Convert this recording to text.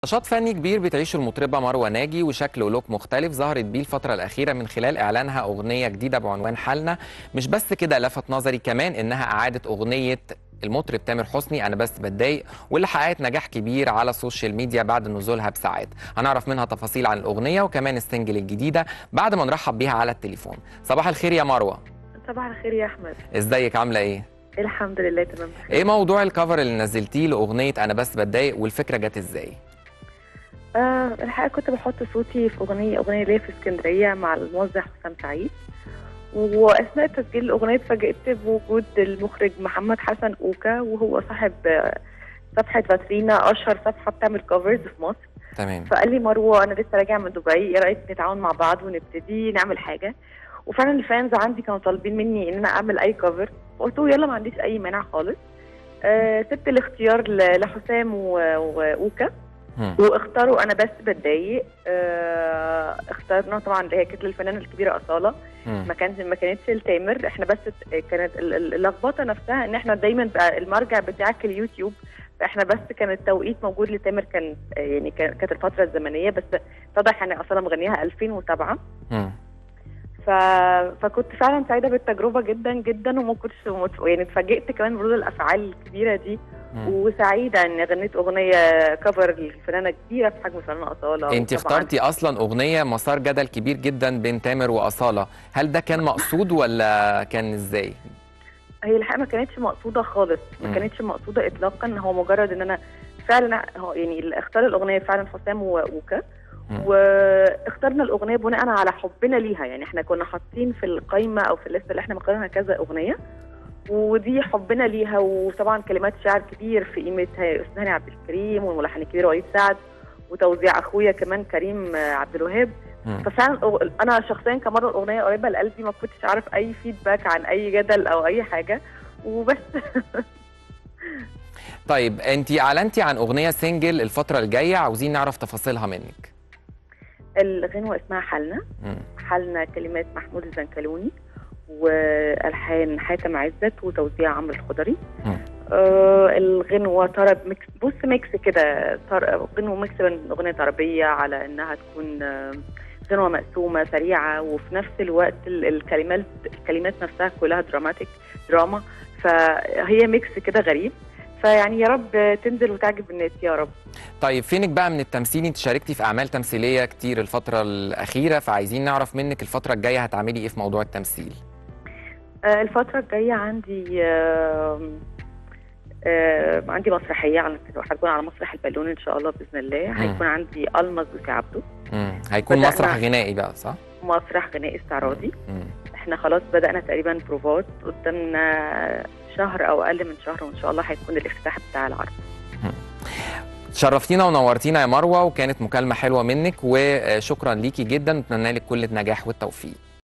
نشاط فني كبير بتعيشه المطربة مروة ناجي وشكل ولوك مختلف ظهرت بيه الفترة الأخيرة من خلال إعلانها أغنية جديدة بعنوان حالنا مش بس كده لفت نظري كمان إنها أعادت أغنية المطرب تامر حسني أنا بس بتضايق واللي حققت نجاح كبير على السوشيال ميديا بعد نزولها بساعات هنعرف منها تفاصيل عن الأغنية وكمان السنجل الجديدة بعد ما نرحب بيها على التليفون صباح الخير يا مروة صباح الخير يا احمد ازيك عاملة إيه؟ الحمد لله تمام إيه موضوع الكفر اللي نزلتيه لأغنية أنا بس بتضايق والفكرة جت إزاي؟ آه الحقيقه كنت بحط صوتي في اغنيه اغنيه ليا في اسكندريه مع الموزع حسام سعيد واثناء تسجيل الاغنيه اتفاجئت بوجود المخرج محمد حسن اوكا وهو صاحب آه، صفحه فاترينا اشهر صفحه بتعمل كفرز في مصر تمام فقال لي مروه انا لسه راجع من دبي ايه رايك نتعاون مع بعض ونبتدي نعمل حاجه وفعلا الفانز عندي كانوا طالبين مني ان انا اعمل اي كفر قلت له يلا ما عنديش اي مانع خالص آه سبت الاختيار ل- لحسام و- واوكا مم. واختاروا انا بس بتضايق آه اخترنا طبعا اللي هي كانت الفنانه الكبيره اصاله مم. ما كانت ما كانتش التامر احنا بس ت- كانت ال- ال- اللخبطه نفسها ان احنا دايما بقى المرجع بتاعك اليوتيوب فاحنا بس كان التوقيت موجود لتامر كان يعني كان- كانت الفتره الزمنيه بس اتضح ان اصاله مغنيها 2007 مم. ف... فكنت فعلا سعيده بالتجربه جدا جدا وما كنتش مت... يعني اتفاجئت كمان بردود الافعال الكبيره دي مم. وسعيده اني غنيت اغنيه كفر للفنانه كبيره في حجم الفنانه اصاله انت وطبعاً اخترتي اصلا اغنيه مسار جدل كبير جدا بين تامر واصاله هل ده كان مقصود ولا كان ازاي هي الحقيقه ما كانتش مقصوده خالص مم. ما كانتش مقصوده اطلاقا هو مجرد ان انا فعلا هو يعني اللي اختار الاغنيه فعلا حسام و- وكا مم. واخترنا الاغنيه بناء على حبنا ليها يعني احنا كنا حاطين في القائمه او في الليسته اللي احنا مختارينها كذا اغنيه ودي حبنا ليها وطبعا كلمات شعر كبير في قيمه استاذ هاني عبد الكريم والملحن الكبير وليد سعد وتوزيع اخويا كمان كريم آه، عبد الوهاب مم. ففعلا الأغ- انا شخصيا كمره الاغنيه قريبه لقلبي ما كنتش اعرف اي فيدباك عن اي جدل او اي حاجه وبس طيب انت اعلنتي عن اغنيه سنجل الفتره الجايه عاوزين نعرف تفاصيلها منك الغنوه اسمها حالنا مم. حالنا كلمات محمود الزنكلوني والحان حاتم عزت وتوزيع عمرو الخضري مم. آه الغنوه طرب ميكس بص ميكس كده طر- غنوه ميكس بين اغنيه طربيه على انها تكون آه، غنوه مقسومه سريعه وفي نفس الوقت ال- الكلمات الكلمات نفسها كلها دراماتيك دراما فهي ميكس كده غريب فيعني يا رب تنزل وتعجب الناس يا رب طيب فينك بقى من التمثيل انت شاركتي في اعمال تمثيليه كتير الفتره الاخيره فعايزين نعرف منك الفتره الجايه هتعملي ايه في موضوع التمثيل آه، الفترة الجاية عندي آم، آه، عندي مسرحية على هتكون على مسرح البالون إن شاء الله بإذن الله مم. هيكون عندي ألمز وسي عبده مم. هيكون بدأنا- مسرح غنائي بقى صح مسرح غنائي استعراضي مم. احنا خلاص بدأنا تقريبا بروفات قدامنا شهر أو أقل من شهر وإن شاء الله هيكون الافتتاح بتاع العرض شرفتينا ونورتينا يا مروه وكانت مكالمه حلوه منك وشكرا ليكي جدا نتمنى لك كل النجاح والتوفيق